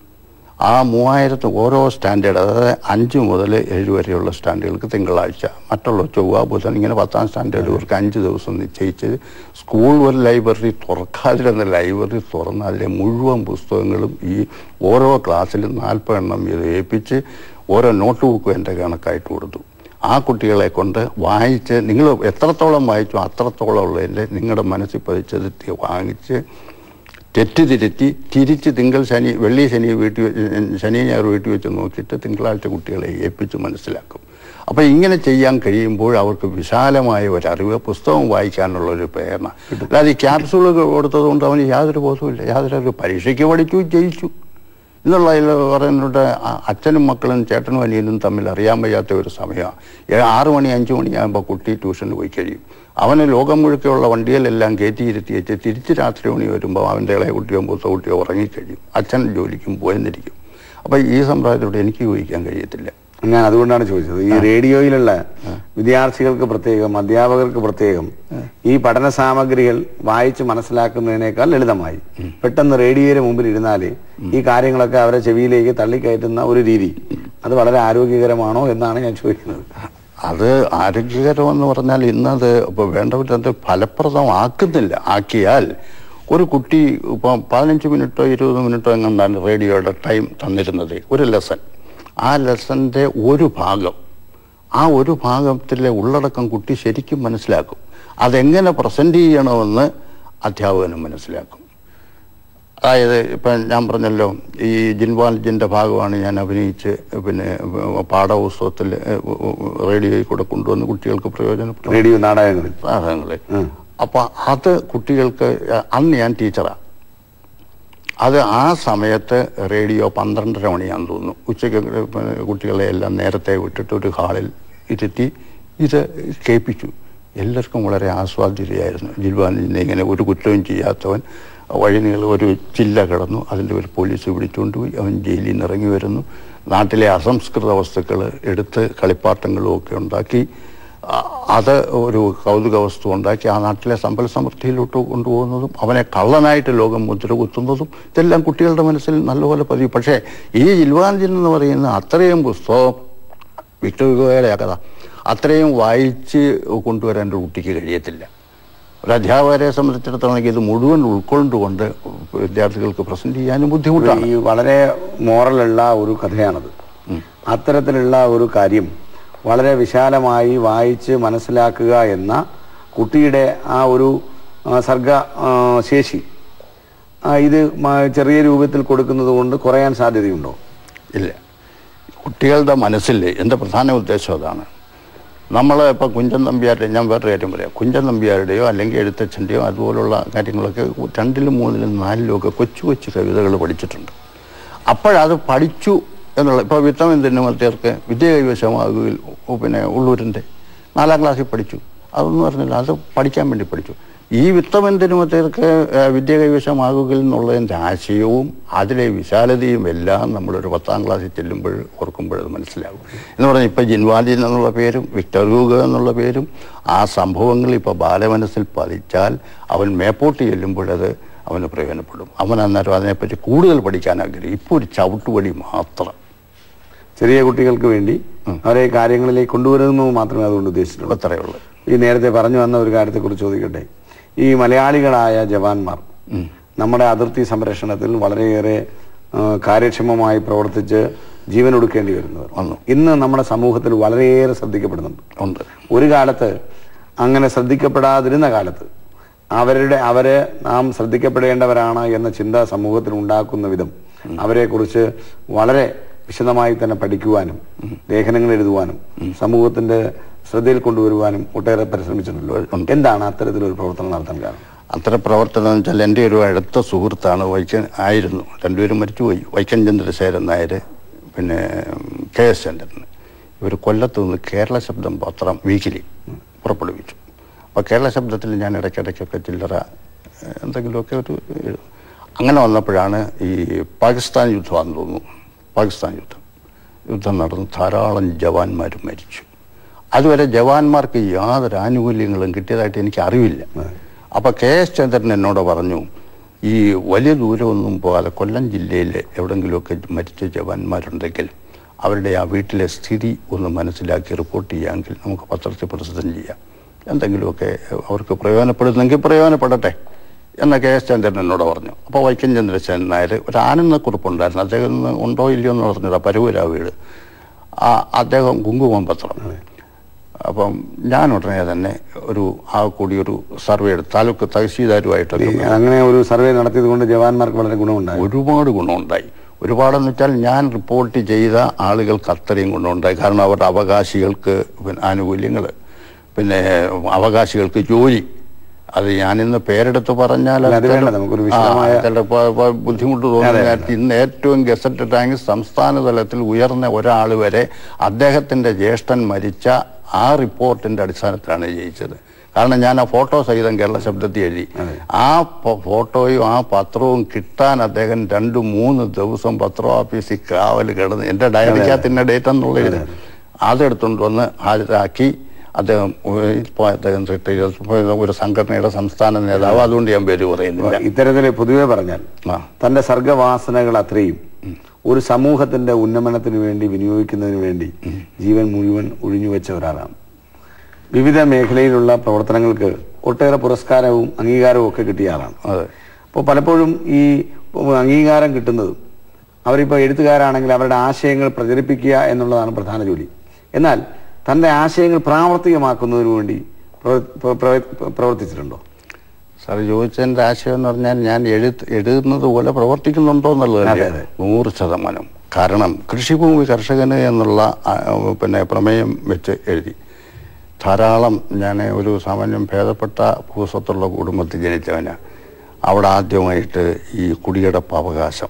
Speaker 1: ആ മൂവായിരത്ത് ഓരോ സ്റ്റാൻഡേർഡ് അതായത് അഞ്ച് മുതൽ ഏഴ് വരെയുള്ള സ്റ്റാൻഡേർഡുകൾക്ക് തിങ്കളാഴ്ച മറ്റുള്ള ചൊവ്വ ബുധൻ ഇങ്ങനെ പത്താം സ്റ്റാൻഡേർഡുകൾക്ക് അഞ്ച് ദിവസം നിശ്ചയിച്ച് സ്കൂൾ ഒരു ലൈബ്രറി തുറക്കാതിരുന്ന ലൈബ്രറി തുറന്ന് അതിലെ മുഴുവൻ പുസ്തകങ്ങളും ഈ ഓരോ ക്ലാസ്സിലും നാൽപ്പതെണ്ണം ഇത് ഏൽപ്പിച്ച് ഓരോ നോട്ട് ബുക്കും എൻ്റെ കണക്കായിട്ട് കൊടുത്തു ആ കുട്ടികളെ കൊണ്ട് വായിച്ച് നിങ്ങൾ എത്രത്തോളം വായിച്ചു അത്രത്തോളം ഉള്ളതിൻ്റെ നിങ്ങളുടെ മനസ്സിൽ പതിച്ചത് തി- വാങ്ങിച്ച് തെറ്റിതിരുത്തി തിരിച്ച് തിങ്കൾ ശനി വെള്ളി ശനി വീട്ടിൽ വെച്ച് ശനി ഞായർ വീട്ടിൽ വെച്ച് നോക്കിയിട്ട് തിങ്കളാഴ്ച കുട്ടികളെ ഏൽപ്പിച്ച് മനസ്സിലാക്കും അപ്പോൾ ഇങ്ങനെ ചെയ്യാൻ കഴിയുമ്പോൾ അവർക്ക് വിശാലമായ ഒരു അറിവ് പുസ്തകം വായിക്കാനുള്ള ഒരു പ്രേരണ അല്ലാതെ ഈ ക്യാപ്സൂൾ കൊടുത്തത് കൊണ്ട് അവന് യാതൊരു ബോധവുമില്ല യാതൊരു പരീക്ഷയ്ക്ക് പഠിച്ചു ജയിച്ചു എന്നുള്ള ഇതിൽ പറയുന്നുണ്ട് അ- അച്ഛനും മക്കളും ചേട്ടനും അനിയനും തമ്മിൽ അറിയാൻ വയ്യാത്ത ഒരു സമയമാണ് ആറ് മണി അഞ്ച് മണിയാകുമ്പോൾ കുട്ടി ട്യൂഷന് പോയി കഴിയും അവന് ലോകം മുഴുക്കെയുള്ള വണ്ടിയിലെല്ലാം കയറ്റിയിരുത്തി വെച്ച് തിരിച്ച് രാത്രി മണി വരുമ്പോൾ അവൻ്റെ ഇളയ കുട്ടിയോ മൂത്ത കുട്ടിയോ ഉറങ്ങിക്കഴിയും അച്ഛൻ ജോലിക്കും പോയെന്നിരിക്കും അപ്പോൾ ഈ സമ്പ്രദായത്തോട് എനിക്ക് യോജിക്കാൻ കഴിയത്തില്ല
Speaker 2: ഞാൻ അതുകൊണ്ടാണ് ചോദിച്ചത് ഈ റേഡിയോയിലുള്ള വിദ്യാർത്ഥികൾക്ക് പ്രത്യേകം അധ്യാപകർക്ക് പ്രത്യേകം ഈ പഠന സാമഗ്രികൾ വായിച്ച് മനസ്സിലാക്കുന്നതിനേക്കാൾ ലളിതമായി പെട്ടെന്ന് റേഡിയോയുടെ മുമ്പിൽ ഇരുന്നാൽ ഈ കാര്യങ്ങളൊക്കെ അവരെ ചെവിയിലേക്ക് തള്ളിക്കയറ്റുന്ന ഒരു രീതി അത് വളരെ ആരോഗ്യകരമാണോ എന്നാണ് ഞാൻ ചോദിക്കുന്നത്
Speaker 1: അത് ആരോഗ്യകരമെന്ന് പറഞ്ഞാൽ ഇന്നത് ഇപ്പോൾ വേണ്ടവരത് ഫലപ്രദമാക്കുന്നില്ല ആക്കിയാൽ ഒരു കുട്ടി ഇപ്പം പതിനഞ്ച് മിനിറ്റോ ഇരുപത് മിനിറ്റോ എങ്ങാണ്ടാണ് റേഡിയോയുടെ ടൈം തന്നിരുന്നത് ഒരു ലെസൺ ആ ലെസൻ്റെ ഒരു ഭാഗം ആ ഒരു ഭാഗത്തിലെ ഉള്ളടക്കം കുട്ടി ശരിക്കും മനസ്സിലാക്കും അതെങ്ങനെ പ്രസൻറ്റ് ചെയ്യണമെന്ന് അധ്യാപകനും മനസ്സിലാക്കും അതായത് ഇപ്പം ഞാൻ പറഞ്ഞല്ലോ ഈ ജിൻവാൽജിൻ്റെ ഭാഗമാണ് ഞാൻ അഭിനയിച്ച് പിന്നെ പാഠപുസ്തകത്തിൽ റേഡിയോയിൽ കൂടെ കൊണ്ടുവന്ന് കുട്ടികൾക്ക് പ്രയോജനപ്പെടും
Speaker 2: റേഡിയോ നാടകങ്ങളിൽ
Speaker 1: സാധനങ്ങൾ അപ്പൊ അത് കുട്ടികൾക്ക് അന്ന് ഞാൻ ടീച്ചറാ അത് ആ സമയത്ത് റേഡിയോ പന്ത്രണ്ടര മണിയാന്ന് തോന്നുന്നു ഉച്ചയ്ക്ക് പിന്നെ കുട്ടികളെ എല്ലാം നേരത്തെ വിട്ടിട്ട് ഒരു ഹാളിൽ ഇരുത്തി ഇത് കേൾപ്പിച്ചു എല്ലാവർക്കും വളരെ ആസ്വാദ്യതയായിരുന്നു ജിൽവാനിനെ ഇങ്ങനെ ഒരു കുറ്റവും ചെയ്യാത്തവൻ വഴി നീളം ഒരു ചില്ല കിടന്നു അതിൻ്റെ ഒരു പോലീസ് പിടിച്ചുകൊണ്ട് പോയി അവൻ ജയിലിൽ നിന്ന് ഇറങ്ങി വരുന്നു നാട്ടിലെ അസംസ്കൃത വസ്തുക്കൾ എടുത്ത് കളിപ്പാട്ടങ്ങളും ഒക്കെ ഉണ്ടാക്കി അ- അത് ഒരു കൗതുക വസ്തു ഉണ്ടാക്കി ആ നാട്ടിലെ സമ്പൽ സമൃദ്ധിയിലോട്ട് കൊണ്ടുപോകുന്നതും അവനെ കള്ളനായിട്ട് ലോകം മുദ്ര കുത്തുന്നതും ഇതെല്ലാം കുട്ടികളുടെ മനസ്സിൽ നല്ലപോലെ പതിവ് പക്ഷേ ഈ ഇൽവാൻജിൻ എന്ന് പറയുന്ന അത്രയും പുസ്തകം വിക്ടർ ഹ്യൂഗോയുടെ ആ കഥ അത്രയും വായിച്ച് കൊണ്ടുവരാൻ ഒരു കുട്ടിക്ക് കഴിയത്തില്ല ഒരു അധ്യാപകരെ സംബന്ധിച്ചിടത്തോളം ഇത് മുഴുവൻ ഉൾക്കൊണ്ടുകൊണ്ട് വിദ്യാർത്ഥികൾക്ക് പ്രസന്റ് ചെയ്യാനും ബുദ്ധിമുട്ടാണ്
Speaker 2: ഈ വളരെ മോറലുള്ള ഒരു കഥയാണത് അത്തരത്തിലുള്ള ഒരു കാര്യം വളരെ വിശാലമായി വായിച്ച് മനസ്സിലാക്കുക എന്ന കുട്ടിയുടെ ആ ഒരു ആ, സർഗ ആ, ശേഷി ആ, ഇത് മ- ചെറിയ രൂപത്തിൽ കൊടുക്കുന്നത് കൊണ്ട് കുറയാൻ സാധ്യതയുണ്ടോ
Speaker 1: ഇല്ല കുട്ടികളുടെ മനസ്സിൽ എൻ്റെ പ്രധാന ഉദ്ദേശം അതാണ് നമ്മൾ ഇപ്പോൾ കുഞ്ചൻ നമ്പ്യാരുടെ ഞാൻ വേറൊരു കാര്യം പറയാം കുഞ്ചൻ നമ്പ്യാരുടെയോ അല്ലെങ്കിൽ എഴുത്തച്ഛൻ്റെയോ അതുപോലുള്ള കാര്യങ്ങളൊക്കെ രണ്ടിലും മൂന്നിലും നാലിലും ഒക്കെ കൊച്ചു കൊച്ചു കവിതകൾ പഠിച്ചിട്ടുണ്ട് അപ്പോഴത് പഠിച്ചു എന്നുള്ള ഇപ്പോൾ വിത്തമെന്തിനുമത്തേർക്ക് വിദ്യ കൈവശമാകുകയിൽ പിന്നെ ഉള്ളൂരിൻ്റെ നാലാം ക്ലാസ്സിൽ പഠിച്ചു അതൊന്നും പറഞ്ഞില്ല അത് പഠിക്കാൻ വേണ്ടി പഠിച്ചു ഈ വിത്തമെന്തിനുമത്തേർക്ക് വിദ്യ കൈവശമാകുകയിൽ എന്നുള്ളതിൻ്റെ ആശയവും അതിലെ വിശാലതയും എല്ലാം നമ്മളൊരു പത്താം ക്ലാസ്സിൽ ചെല്ലുമ്പോൾ ഓർക്കുമ്പോൾ അത് മനസ്സിലാകും എന്ന് പറഞ്ഞാൽ ഇപ്പം ജിൻവാലിൻ എന്നുള്ള പേരും വിക്ടർ ഹ്യൂഗോ എന്നുള്ള പേരും ആ സംഭവങ്ങൾ ഇപ്പോൾ ബാലമനസ്സിൽ പതിച്ചാൽ അവൻ മേപ്പോട്ട് ചെല്ലുമ്പോഴത് അവന് പ്രയോജനപ്പെടും അവൻ അന്നേരം അതിനെപ്പറ്റി കൂടുതൽ പഠിക്കാൻ ആഗ്രഹിക്കും ഇപ്പോൾ ഒരു ചവിട്ടുപടി മാത്രം
Speaker 2: ചെറിയ കുട്ടികൾക്ക് വേണ്ടി അവരെ കാര്യങ്ങളിലേക്ക് കൊണ്ടുവരുന്നു മാത്രമേ അതുകൊണ്ട് ഉദ്ദേശിച്ചിട്ടുള്ളൂ
Speaker 1: അത്രയേ ഉള്ളൂ
Speaker 2: ഈ നേരത്തെ പറഞ്ഞു വന്ന ഒരു കാര്യത്തെക്കുറിച്ച് ചോദിക്കട്ടെ ഈ മലയാളികളായ ജവാന്മാർ നമ്മുടെ അതിർത്തി സംരക്ഷണത്തിൽ വളരെയേറെ ആ, കാര്യക്ഷമമായി പ്രവർത്തിച്ച് ജീവൻ ഒടുക്കേണ്ടി വരുന്നവർ
Speaker 1: വന്നു.
Speaker 2: ഇന്ന് നമ്മുടെ സമൂഹത്തിൽ വളരെയേറെ ശ്രദ്ധിക്കപ്പെടുന്നുണ്ട്
Speaker 1: ഉണ്ട്
Speaker 2: ഒരു കാലത്ത് അങ്ങനെ ശ്രദ്ധിക്കപ്പെടാതിരുന്ന കാലത്ത് അവരുടെ അവരെ നാം ശ്രദ്ധിക്കപ്പെടേണ്ടവരാണ് എന്ന ചിന്ത സമൂഹത്തിൽ ഉണ്ടാക്കുന്ന വിധം അവരെക്കുറിച്ച് വളരെ വിശദമായി തന്നെ പഠിക്കുവാനും ലേഖനങ്ങൾ എഴുതുവാനും സമൂഹത്തിന്റെ ശ്രദ്ധയിൽ കൊണ്ടുവരുവാനും ഒട്ടേറെ പരിശ്രമിച്ചിട്ടുണ്ടല്ലോ എന്താണ് അത്തരത്തിലൊരു പ്രവർത്തനം നടത്താൻ കാരണം
Speaker 1: അത്ര പ്രവർത്തനം എന്ന് വെച്ചാൽ എൻ്റെ ഒരു അടുത്ത സുഹൃത്താണ് വൈക്കൻ ആയിരുന്നു രണ്ടുപേരും മരിച്ചുപോയി വൈക്കൻ ചന്ദ്രശേഖരൻ നായർ പിന്നെ കെ എസ് ചന്ദ്രൻ ഇവർ കൊല്ലത്ത് നിന്ന് കേരള ശബ്ദം പത്രം വീക്കിലി പുറപ്പെടുവിച്ചു അപ്പോൾ കേരള ശബ്ദത്തിൽ ഞാൻ ഇടയ്ക്കിടയ്ക്കൊക്കെ ചില്ലറ ഏഹ്, എന്തെങ്കിലുമൊക്കെ ഒരു എഴുതും. അങ്ങനെ വന്നപ്പോഴാണ് ഈ പാകിസ്ഥാൻ യുദ്ധമാണെന്ന് തോന്നുന്നു പാകിസ്ഥാൻ യുദ്ധം യുദ്ധം നടന്ന് ധാരാളം ജവാന്മാർ മരിച്ചു അതുവരെ ജവാന്മാർക്ക് യാതൊരു ആനുകൂല്യങ്ങളും കിട്ടിയതായിട്ട് എനിക്ക് അറിവില്ല അപ്പൊ കെ എസ് ചന്ദ്രൻ എന്നോട് പറഞ്ഞു ഈ വലിയ ദൂരമൊന്നും പോകാതെ കൊല്ലം ജില്ലയിൽ എവിടെങ്കിലുമൊക്കെ മരിച്ച ജവാന്മാരുണ്ടെങ്കിൽ അവരുടെ ആ വീട്ടിലെ സ്ഥിതി ഒന്ന് മനസ്സിലാക്കി റിപ്പോർട്ട് ചെയ്യാമെങ്കിൽ നമുക്ക് പത്രത്തിൽ പ്രസിദ്ധം ചെയ്യാം എന്തെങ്കിലുമൊക്കെ അവർക്ക് പ്രയോജനപ്പെടുന്നെങ്കിൽ പ്രയോജനപ്പെടട്ടെ എന്ന കെ എസ് ചന്ദ്രൻ എന്നോട് പറഞ്ഞു അപ്പോൾ വൈക്കം ചന്ദ്രശേഖരൻ നായർ ഒരു ആനന്ദക്കുറിപ്പുണ്ടായിരുന്നു അദ്ദേഹം ഇന്ന് ഉണ്ടോ ഇല്ലയോ എന്ന് പറഞ്ഞത് പരവൂരാ വീട് ആ അദ്ദേഹം കുങ്കുമം പത്രം അപ്പം ഞാൻ ഉടനെ തന്നെ ഒരു ആ കൂടി ഒരു സർവേ എടുത്ത് താലൂക്ക് തഹസീൽദാരുമായിട്ടൊക്കെ
Speaker 2: ഈ അങ്ങനെ ഒരു സർവേ നടത്തിയത് കൊണ്ട് ജവാന്മാർക്ക് വളരെ ഗുണമുണ്ടായി
Speaker 1: ഒരുപാട് ഗുണമുണ്ടായി ഒരുപാടെന്ന് വെച്ചാൽ ഞാൻ റിപ്പോർട്ട് ചെയ്ത ആളുകൾക്ക് അത്രയും ഗുണമുണ്ടായി കാരണം അവരുടെ അവകാശികൾക്ക് പിന്നെ ആനുകൂല്യങ്ങൾ പിന്നെ അവകാശികൾക്ക് ജോലി അത് ഞാനിന്ന് പേരെടുത്ത് പറഞ്ഞാൽ
Speaker 2: അല്ല, അത് വേണ്ട. നമുക്കൊരു വിശദമായ-
Speaker 1: ആ, ചില പ- പ- ബുദ്ധിമുട്ട് തോന്നുന്ന കാര്യത്തിൽ ഇന്ന് ഏറ്റവും ഗസറ്റ് റാങ്ക് സംസ്ഥാന തലത്തിൽ ഉയർന്ന ഒരാൾ വരെ അദ്ദേഹത്തിന്റെ ജ്യേഷ്ഠൻ മരിച്ച ആ റിപ്പോർട്ടിന്റെ അടിസ്ഥാനത്തിലാണ് ജയിച്ചത് കാരണം ഞാൻ ആ ഫോട്ടോ സഹിതം കേരള ശബ്ദത്തിൽ എഴുതി ആ ഫോ- ഫോട്ടോയും ആ പത്രവും കിട്ടാൻ അദ്ദേഹം രണ്ടു മൂന്ന് ദിവസം പത്ര ഓഫീസിൽ കാവൽ കിടന്ന് എന്റെ ഡയറിക്കകത്ത് ഇന്ന ഡേറ്റ് എന്നുള്ള എഴുതി അതെടുത്തുകൊണ്ട് വന്ന് ഹാജരാക്കി അദ്ദേഹം ഇപ്പോൾ അദ്ദേഹം റിട്ടയർ ചെയ്ത് ഒരു സംഘടനയുടെ സംസ്ഥാന നേതാവ് അതുകൊണ്ട് ഞാൻ പേര് പറയുന്നില്ല
Speaker 2: ഇത്തരത്തിൽ പൊതുവെ പറഞ്ഞാൽ
Speaker 1: ആ.
Speaker 2: തന്റെ സർഗവാസനകൾ അത്രയും ഒരു സമൂഹത്തിന്റെ ഉന്നമനത്തിന് വേണ്ടി വിനിയോഗിക്കുന്നതിന് വേണ്ടി ജീവൻ മുഴുവൻ ഒഴിഞ്ഞു വെച്ച ഒരാളാണ് വിവിധ മേഖലയിലുള്ള പ്രവർത്തനങ്ങൾക്ക് ഒട്ടേറെ പുരസ്കാരവും അംഗീകാരവും ഒക്കെ കിട്ടിയ ആളാണ്
Speaker 1: അതെ
Speaker 2: അപ്പോൾ പലപ്പോഴും ഈ അംഗീകാരം കിട്ടുന്നതും അവരിപ്പോൾ എഴുത്തുകാരാണെങ്കിൽ അവരുടെ ആശയങ്ങൾ പ്രചരിപ്പിക്കുക എന്നുള്ളതാണ് പ്രധാന ജോലി എന്നാൽ തന്റെ ആശയങ്ങൾ പ്രാവർത്തികമാക്കുന്നതിന് വേണ്ടി പ്രവർ- പ്ര- പ്ര- പ്രവർത്തിച്ചിട്ടുണ്ടോ
Speaker 1: സാർ ചോദിച്ചതിന്റെ ആശയം എന്ന് പറഞ്ഞാൽ ഞാൻ എഴുത്ത് എഴുതുന്നത് പോലെ പ്രവർത്തിക്കുന്നുണ്ടോ എന്നുള്ളത്
Speaker 2: അതെ,
Speaker 1: തന്നെ നൂറ് ശതമാനം കാരണം കൃഷിഭൂമി കർഷകന് എന്നുള്ള ആ, പിന്നെ പ്രമേയം വെച്ച് എഴുതി ധാരാളം ഞാൻ ഒരു സാമാന്യം ഭേദപ്പെട്ട ഭൂസ്വത്തുള്ള കുടുംബത്തിൽ ജനിച്ചവന് അവിടെ ആദ്യമായിട്ട് ഈ കുടിയടപ്പ് അവകാശം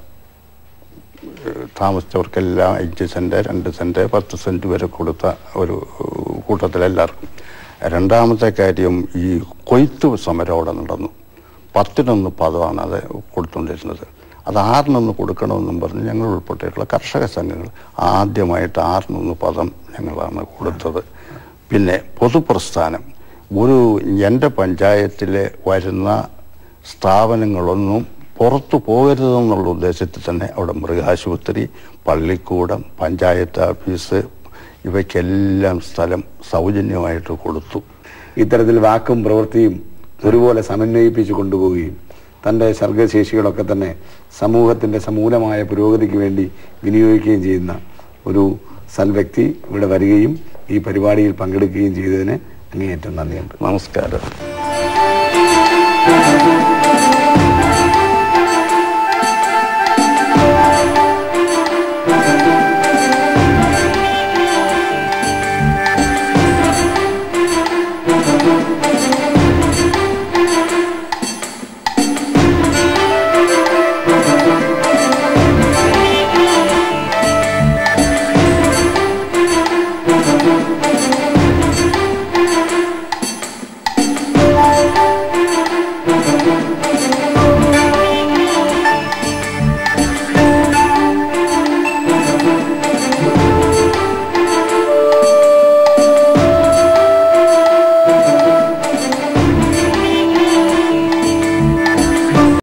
Speaker 1: ഏഹ് താമസിച്ചവർക്കെല്ലാം അഞ്ച് സെന്റ് രണ്ട് സെന്റ് പത്ത് സെന്റ് വരെ കൊടുത്ത ഒരു ഏഹ് കൂട്ടത്തിലെല്ലാവർക്കും രണ്ടാമത്തെ കാര്യം ഈ കൊയ്ത്ത് സമരം അവിടെ നടന്നു പത്തിനൊന്ന് പദമാണ് അത് കൊടുത്തുകൊണ്ടിരുന്നത് അത് ആറിനൊന്ന് കൊടുക്കണമെന്നും പറഞ്ഞ് ഞങ്ങൾ ഉൾപ്പെട്ടിട്ടുള്ള കർഷക സംഘങ്ങൾ ആദ്യമായിട്ട് ആറിനൊന്ന് പദം ഞങ്ങളാണ് കൊടുത്തത് പിന്നെ പൊതുപ്രസ്ഥാനം ഒരു എൻ്റെ പഞ്ചായത്തിൽ വരുന്ന സ്ഥാപനങ്ങളൊന്നും പുറത്തു പോകരുതെന്നുള്ള ഉദ്ദേശത്തിൽ തന്നെ അവിടെ മൃഗാശുപത്രി പള്ളിക്കൂടം പഞ്ചായത്ത് ഓഫീസ് ഇവയ്ക്കെല്ലാം സ്ഥലം സൗജന്യമായിട്ട് കൊടുത്തു
Speaker 2: ഇത്തരത്തിൽ വാക്കും പ്രവൃത്തിയും ഒരുപോലെ സമന്വയിപ്പിച്ച് കൊണ്ടുപോവുകയും തൻ്റെ സർഗശേഷികളൊക്കെ തന്നെ സമൂഹത്തിൻ്റെ സമൂലമായ പുരോഗതിക്ക് വേണ്ടി വിനിയോഗിക്കുകയും ചെയ്യുന്ന ഒരു സൽവ്യക്തി ഇവിടെ വരികയും ഈ പരിപാടിയിൽ പങ്കെടുക്കുകയും ചെയ്തതിന് അങ്ങേയറ്റം നന്ദിയുണ്ട്
Speaker 1: നമസ്കാരം